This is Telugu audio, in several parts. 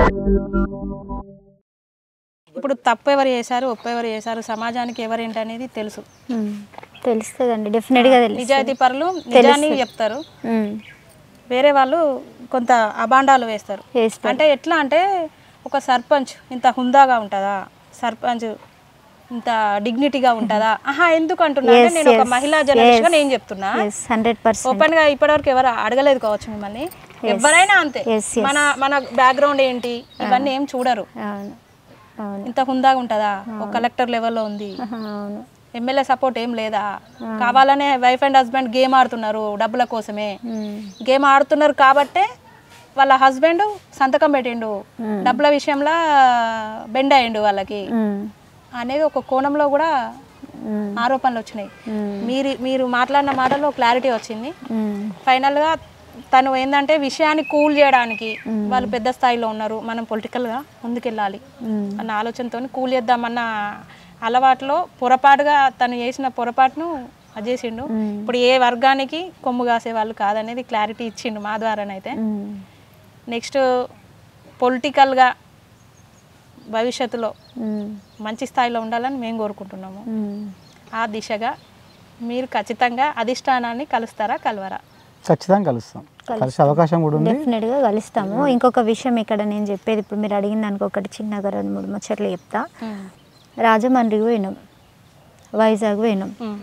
ఇప్పుడు తప్పు ఎవరు చేశారు ఒప్పు ఎవరు చేశారు సమాజానికి ఎవరేంటి అనేది తెలుసు ఉమ్. తెలుస్తుందండి డెఫినెట్గా తెలుసు నిజాయితీ పరులు నిజాన్ని చెప్తారు ఉమ్. వేరే వాళ్ళు కొంత అబాండాలు వేస్తారు వేస్తారు అంటే ఎట్లా అంటే ఒక సర్పంచ్ ఇంత హుందాగా ఉంటుందా సర్పంచ్ ఇంత డిగ్నిటీగా ఉంటుందా ఆహా ఎందుకు అంటున్నా అంటే నేను ఒక మహిళా జర్నలిస్ట్ గా నేను చెప్తున్నా ఎస్ హండ్రెడ్ పర్సెంట్ ఓపెన్ గా ఇప్పటివరకు ఎవరు అడగలేదు కావచ్చు మిమ్మల్ని ఎవరైనా అంతే Yes, yes. మన మన బ్యాక్గ్రౌండ్ ఏంటి ఇవన్నీ ఏం చూడరు అవును అవును ఇంత హుందాగా ఉంటుందా ఒక కలెక్టర్ లెవెల్లో ఉంది ఆహా, అవును ఎమ్మెల్యే సపోర్ట్ ఏం లేదా కావాలనే వైఫ్ అండ్ హస్బెండ్ గేమ్ ఆడుతున్నారు డబ్బుల కోసమే ఉమ్. గేమ్ ఆడుతున్నారు కాబట్టే వాళ్ళ హస్బెండ్ సంతకం పెట్టిండు డబ్బుల విషయంలో బెండ్ అయ్యిండు వాళ్ళకి ఉమ్. అనేది ఒక కోణంలో కూడా ఉమ్. ఆరోపణలు వచ్చినాయి ఉమ్. మీరు మీరు మాట్లాడిన మాటలో క్లారిటీ వచ్చింది ఉమ్. ఫైనల్గా తను ఏంటంటే విషయాన్ని కూల్ చేయడానికి వాళ్ళు పెద్ద స్థాయిలో ఉన్నారు మనం పొలిటికల్గా ముందుకెళ్ళాలి ఉమ్. అన్న ఆలోచనతో కూల్ చేద్దామన్న అలవాటులో పొరపాటుగా తను చేసిన పొరపాటును అది చేసిండు ఇప్పుడు ఏ వర్గానికి కొమ్ము కాసే వాళ్ళు కాదనేది క్లారిటీ ఇచ్చిండు మా ద్వారానైతే ఉమ్. నెక్స్ట్ పొలిటికల్గా భవిష్యత్తులో ఉమ్. మంచి స్థాయిలో ఉండాలని మేము కోరుకుంటున్నాము ఉమ్. ఆ దిశగా మీరు ఖచ్చితంగా అధిష్టానాన్ని కలుస్తారా కలవరా ఖచ్చితంగా కలుస్తాం కలిసే అవకాశం కూడా ఉంది డెఫినెట్గా కలుస్తాము ఇంకొక విషయం ఇక్కడ నేను చెప్పేది ఇప్పుడు మీరు అడిగిన దానికి ఒకటి చిన్నగా రెండు మూడు ముచ్చట్లు చెప్తా రాజమండ్రి పోయినాం వైజాగ్ పోయినాం ఉమ్.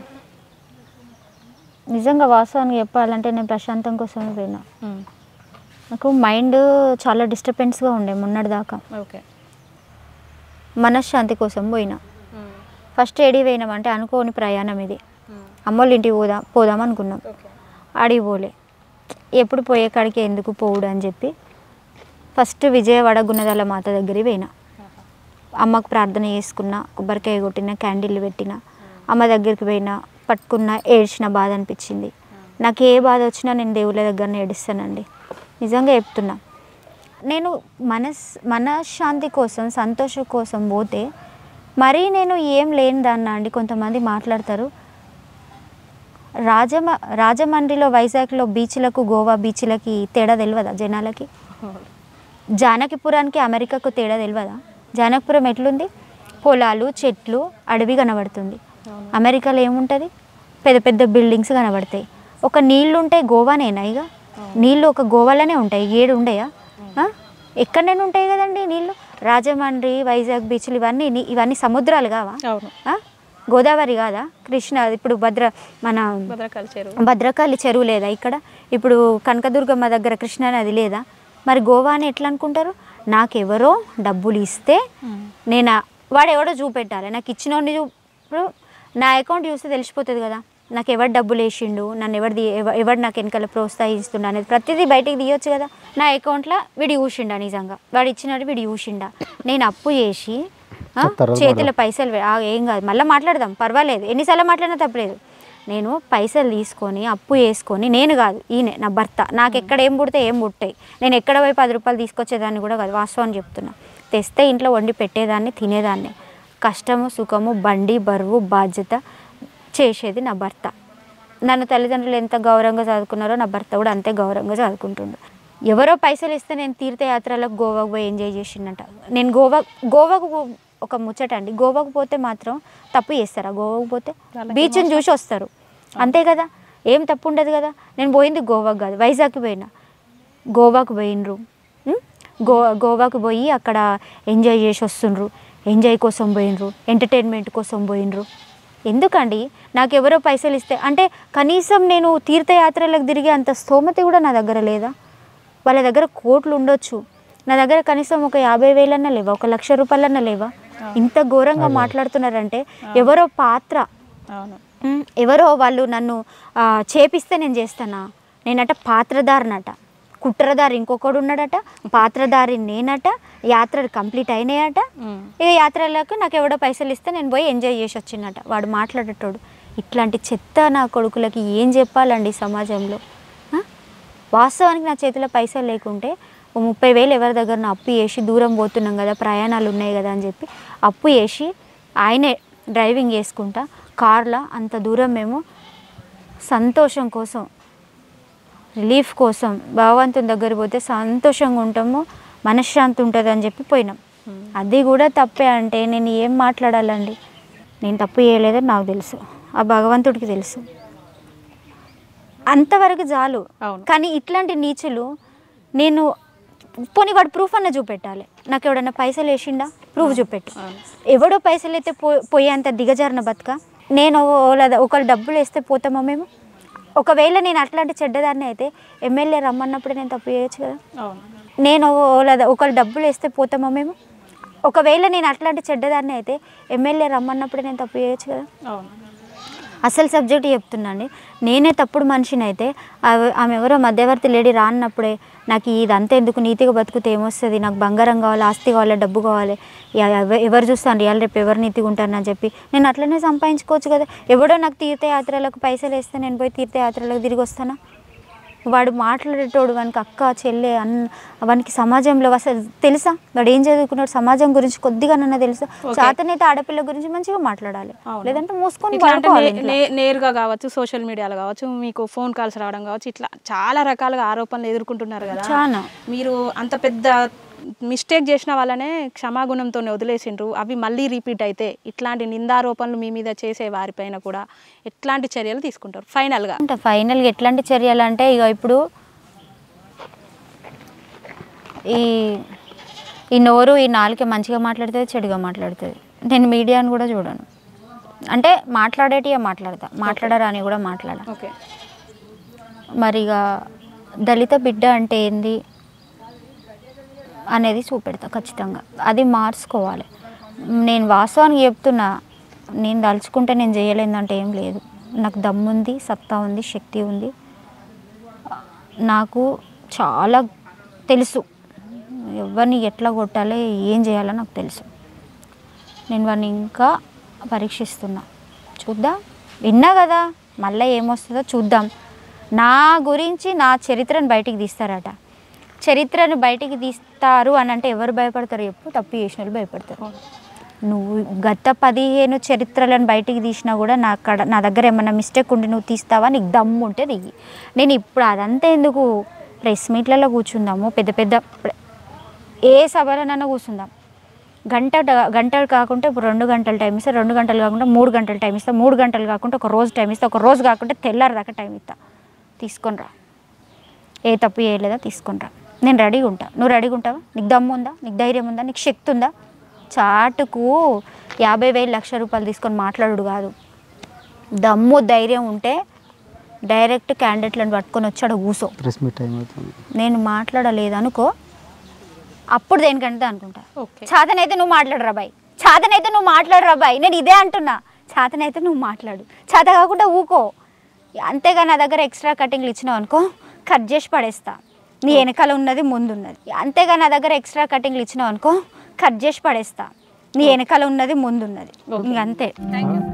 నిజంగా వాస్తవానికి చెప్పాలంటే నేను ప్రశాంతం కోసమే పోయినా ఉమ్. నాకు మైండ్ చాలా డిస్టర్బెన్స్గా ఉండే మొన్నటి దాకా ఓకే మనశ్శాంతి కోసం పోయినా ఉమ్. ఫస్ట్ ఏడి పోయినామంటే అనుకోని ప్రయాణం ఇది ఉమ్. అమ్మోళ్ళ ఇంటికి పోదాం పోదాం అనుకున్నాం ఓకే ఆడికి పోలే ఎప్పుడు పోయే కాడికి ఎందుకు పోవుడు అని చెప్పి ఫస్ట్ విజయవాడ గుణదల మాత దగ్గరికి పోయినా అమ్మకు ప్రార్థన చేసుకున్న కొబ్బరికాయ కొట్టిన క్యాండిల్ పెట్టిన అమ్మ దగ్గరికి పోయినా పట్టుకున్న ఏడ్చిన బాధ అనిపించింది నాకు ఏ బాధ వచ్చినా నేను దేవుళ్ళ దగ్గరనే ఏడుస్తానండి నిజంగా చెప్తున్నా నేను మనస్ మనశ్శాంతి కోసం సంతోషం కోసం పోతే మరీ నేను ఏం లేని దాన్న అండి కొంతమంది మాట్లాడతారు రాజమ రాజమండ్రిలో వైజాగ్లో బీచ్లకు గోవా బీచ్లకి తేడా తెలియదా జనాలకి జానకిపురానికి అమెరికాకు తేడా తెలియదా జానకిపురం ఎట్లుంది పొలాలు చెట్లు అడవి కనబడుతుంది అమెరికాలో ఏముంటుంది పెద్ద పెద్ద బిల్డింగ్స్ కనబడతాయి ఒక నీళ్ళు ఉంటాయి గోవానేనా ఇక నీళ్ళు ఒక గోవాలోనే ఉంటాయి ఏడు ఉండయా ఆ? ఎక్కడైనా ఉంటాయి కదండి నీళ్ళు రాజమండ్రి వైజాగ్ బీచ్లు ఇవన్నీ నీ- ఇవన్నీ సముద్రాలు కావా అవును ఆ? గోదావరి కాదా కృష్ణ ఇప్పుడు భద్ర మన భద్రకాళి చెరువు భద్రకాళి చెరువు లేదా ఇక్కడ ఇప్పుడు కనకదుర్గమ్మ దగ్గర కృష్ణా నది లేదా మరి గోవా అని ఎట్లా అనుకుంటారు నాకెవరో డబ్బులు ఇస్తే నేను ఆ- వాడు ఎవడో చూపెట్టాలి నాకు ఇచ్చినోడిని చూ ఇప్పుడు నా అకౌంట్ చూస్తే తెలిసిపోతుంది కదా నాకు ఎవరు డబ్బులు వేసిండు నన్ను ఎవరు ఎవ- ఎవరు నాకు వెనకాల ప్రోత్సహిస్తుండ అనేది ప్రతిదీ బయటికి తీయొచ్చు కదా నా అకౌంట్లో వీడు చూసిండా నిజంగా వాడు ఇచ్చినట్టు వీడు చూసిండా నేను అప్పు చేసి ఆ, చెప్తారు చేతిలో పైసలు పె- ఆ, ఏం కాదు మళ్ళీ మాట్లాడదాం పర్వాలేదు ఎన్నిసార్లు మాట్లాడినా తప్పలేదు నేను పైసలు తీసుకొని అప్పు వేసుకొని నేను కాదు ఈయన నా భర్త నాకు ఎక్కడ ఏం పుడితే ఏం పుట్టాయి నేను ఎక్కడ పోయి పది రూపాయలు తీసుకొచ్చేదాన్ని కూడా కాదు వాస్తవం చెప్తున్నా తెస్తే ఇంట్లో వండి పెట్టేదాన్ని తినేదాన్ని కష్టము సుఖము బండి బరువు బాధ్యత చేసేది నా భర్త నన్ను తల్లిదండ్రులు ఎంత గౌరవంగా చదువుకున్నారో నా భర్త కూడా అంతే గౌరవంగా చదువుకుంటుండు ఎవరో పైసలు ఇస్తే నేను తీర్థయాత్రలకు గోవాకు పోయి ఎంజాయ్ చేసిండట నేను గోవా గోవాకు పో- ఒక ముచ్చట అండి గోవాకు పోతే మాత్రం తప్పు చేస్తారా గోవాకు పోతే బీచ్ని చూసి వస్తారు అంతే కదా ఏం తప్పు ఉండదు కదా నేను పోయింది గోవాకు కాదు వైజాగ్కి పోయినా గోవాకు పోయినరు ఉం? గో గోవాకు పోయి అక్కడ ఎంజాయ్ చేసి వస్తుండ్రు ఎంజాయ్ కోసం పోయినరు ఎంటర్టైన్మెంట్ కోసం పోయినరు ఎందుకండి నాకు ఎవరో పైసలు ఇస్తే అంటే కనీసం నేను తీర్థయాత్రలకు తిరిగే అంత స్తోమత కూడా నా దగ్గర లేదా వాళ్ళ దగ్గర కోట్లు ఉండొచ్చు నా దగ్గర కనీసం ఒక యాభై వేలన్నా లేవా ఒక లక్ష రూపాయలన్నా లేవా ఇంత ఘోరంగా మాట్లాడుతున్నారంటే ఎవరో పాత్ర అవును ఉమ్, ఎవరో వాళ్ళు నన్ను ఆ, చేపిస్తే నేను చేస్తానా నేనట పాత్రధారినట కుట్రదారి ఇంకొకడు ఉన్నాడట పాత్రధారి నేనట యాత్రలు కంప్లీట్ అయినాయట ఉమ్. ఇక యాత్రలకు నాకు ఎవడో పైసలు ఇస్తే నేను పోయి ఎంజాయ్ చేసి వచ్చినట వాడు మాట్లాడేటోడు ఇట్లాంటి చెత్త నా కొడుకులకి ఏం చెప్పాలండి ఈ సమాజంలో ఆ? వాస్తవానికి నా చేతిలో పైసలు లేకుంటే ఓ ముప్పై వేలు ఎవరి దగ్గర అప్పు చేసి దూరం పోతున్నాం కదా ప్రయాణాలు ఉన్నాయి కదా అని చెప్పి అప్పు చేసి ఆయనే డ్రైవింగ్ చేసుకుంటా కార్లో అంత దూరం మేము సంతోషం కోసం రిలీఫ్ కోసం భగవంతుని దగ్గర పోతే సంతోషంగా ఉంటాము మనశ్శాంతి ఉంటుంది అని చెప్పి పోయినాం అది కూడా తప్పే అంటే నేను ఏం మాట్లాడాలండి నేను తప్పు చేయలేదని నాకు తెలుసు ఆ భగవంతుడికి తెలుసు అంతవరకు చాలు అవును. కానీ ఇట్లాంటి నీచులు నేను పోనీ వాడు ప్రూఫ్ అన్న చూపెట్టాలి నాకు ఎవడన్నా పైసలు వేసిండా ప్రూఫ్ చూపెట్టు ఎవడో పైసలు అయితే పో పోయేంత దిగజారిన బతుక నేను ఓలా- ఒకళ్ళు డబ్బులు వేస్తే పోతామా మేము ఒకవేళ నేను అట్లాంటి చెడ్డదాన్ని అయితే ఎమ్మెల్యే రమ్మన్నప్పుడే నేను తప్పు చేయొచ్చు కదా అవును నేను ఓలా- ఒకళ్ళు డబ్బులు వేస్తే పోతామా మేము ఒకవేళ నేను అట్లాంటి చెడ్డదాన్ని అయితే ఎమ్మెల్యే రమ్మన్నప్పుడే నేను తప్పు చేయొచ్చు కదా అవును అసలు సబ్జెక్ట్ చెప్తున్నాండి నేనే తప్పుడు మనిషిని అయితే ఆమె ఆమె ఎవరో మధ్యవర్తి లేడీ రాన్నప్పుడే నాకు ఇదంతా ఎందుకు నీతిగా బతుకుతే ఏమొస్తుంది నాకు బంగారం కావాలి ఆస్తి కావాలి డబ్బు కావాలి ఎ- ఎవ- ఎవరు చూస్తాను రియాల్ రేపు ఎవరు నీతిగా ఉంటారని చెప్పి నేను అట్లనే సంపాదించుకోవచ్చు కదా ఎవడో నాకు తీర్థయాత్రలకు పైసలు వేస్తే నేను పోయి తీర్థయాత్రలకు తిరిగి వస్తానా వాడు మాట్లాడేటోడు వానికి అక్క చెల్లె అన్న వానికి సమాజంలో అసలు తెలుసా వాడు ఏం చదువుకున్నాడు సమాజం గురించి కొద్దిగా నన్న తెలుసా చేతనైతే ఆడపిల్ల గురించి మంచిగా మాట్లాడాలి అవును. లేదంటే మూసుకొని ఇట్లా అంటే పడుకోవాలి నే- ఇంట్లో. నే- నేరుగా కావచ్చు సోషల్ మీడియాలో కావచ్చు మీకు ఫోన్ కాల్స్ రావడం కావచ్చు ఇట్లా చాలా రకాలుగా ఆరోపణలు ఎదుర్కొంటున్నారు కదా చాలా. మీరు అంత పెద్ద మిస్టేక్ చేసిన వాళ్ళనే క్షమాగుణంతో వదిలేసిండ్రు అవి మళ్ళీ రిపీట్ అయితే ఇట్లాంటి నిందారోపణలు మీ మీద చేసే వారిపైన కూడా ఎట్లాంటి చర్యలు తీసుకుంటారు ఫైనల్గా అంటే ఫైనల్గా ఎట్లాంటి చర్యలు అంటే ఇక ఇప్పుడు ఈ ఈ నోరు ఈ నాలుక మంచిగా మాట్లాడుతుంది చెడుగా మాట్లాడుతుంది నేను మీడియాని కూడా చూడను అంటే మాట్లాడేటివే మాట్లాడతా మాట్లాడరాని కూడా మాట్లాడ ఓకే మరి ఇక దళిత బిడ్డ అంటే ఏంది అనేది చూపెడతా ఖచ్చితంగా అది మార్చుకోవాలి నేను వాస్తవానికి చెప్తున్నా నేను తలుచుకుంటే నేను చేయలేదంటే ఏం లేదు నాకు దమ్ముంది సత్తా ఉంది శక్తి ఉంది నాకు చాలా తెలుసు ఎవరిని ఎట్లా కొట్టాలి ఏం చేయాలో నాకు తెలుసు నేను వాడిని ఇంకా పరీక్షిస్తున్నా చూద్దాం విన్నా కదా మళ్ళీ ఏమొస్తుందో చూద్దాం నా గురించి నా చరిత్రను బయటికి తీస్తారట చరిత్రను బయటికి తీస్తారు అని అంటే ఎవరు భయపడతారు చెప్పు తప్పు చేసిన వాళ్ళు భయపడతారు నువ్వు గత పదిహేను చరిత్రలను బయటికి తీసినా కూడా నా కడ నా దగ్గర ఏమన్నా మిస్టేక్ ఉండి నువ్వు తీస్తావా నీకు దమ్ము ఉంటే దిగి నేను ఇప్పుడు అదంతా ఎందుకు ప్రెస్ మీట్లలో కూర్చుందాము పెద్ద పెద్ద ప్ర- ఏ సభలోనైనా కూర్చుందాం గంట డ- గంటలు కాకుంటే ఇప్పుడు రెండు గంటలు టైం ఇస్తా రెండు గంటలు కాకుండా మూడు గంటలు టైం ఇస్తా మూడు గంటలు కాకుండా ఒక రోజు టైం ఇస్తా ఒక రోజు కాకుండా తెల్లారి దాకా టైం ఇస్తా తీసుకొని రా ఏ తప్పు చేయలేదా తీసుకొని రా నేను రెడీగా ఉంటా నువ్వు రెడీగా ఉంటావా నీకు దమ్ము ఉందా నీకు ధైర్యం ఉందా నీకు శక్తి ఉందా చాటుకు యాభై వేలు లక్ష రూపాయలు తీసుకొని మాట్లాడు కాదు దమ్ము ధైర్యం ఉంటే డైరెక్ట్ క్యాండిడేట్లను పట్టుకొని వచ్చాడు కూసో ప్రెస్ మీట్ టైం అవుతుంది నేను మాట్లాడలేదు అనుకో అప్పుడు దేనికంటే అనుకుంటా ఓకే చాతనైతే నువ్వు మాట్లాడరా బాయ్ చాతనైతే నువ్వు మాట్లాడరా బాయ్ నేను ఇదే అంటున్నా చాతనైతే నువ్వు మాట్లాడు చాత కాకుండా ఊకో అంతేగా నా దగ్గర ఎక్స్ట్రా కటింగ్లు ఇచ్చినావు అనుకో కట్ చేసి పడేస్తా నీ వెనకాల ఉన్నది ముందున్నది అంతేగా నా దగ్గర ఎక్స్ట్రా కటింగ్లు ఇచ్చినావు అనుకో కట్ చేసి పడేస్తా నీ వెనకాల ఉన్నది ముందున్నది ఇంక అంతే థ్యాంక్ యూ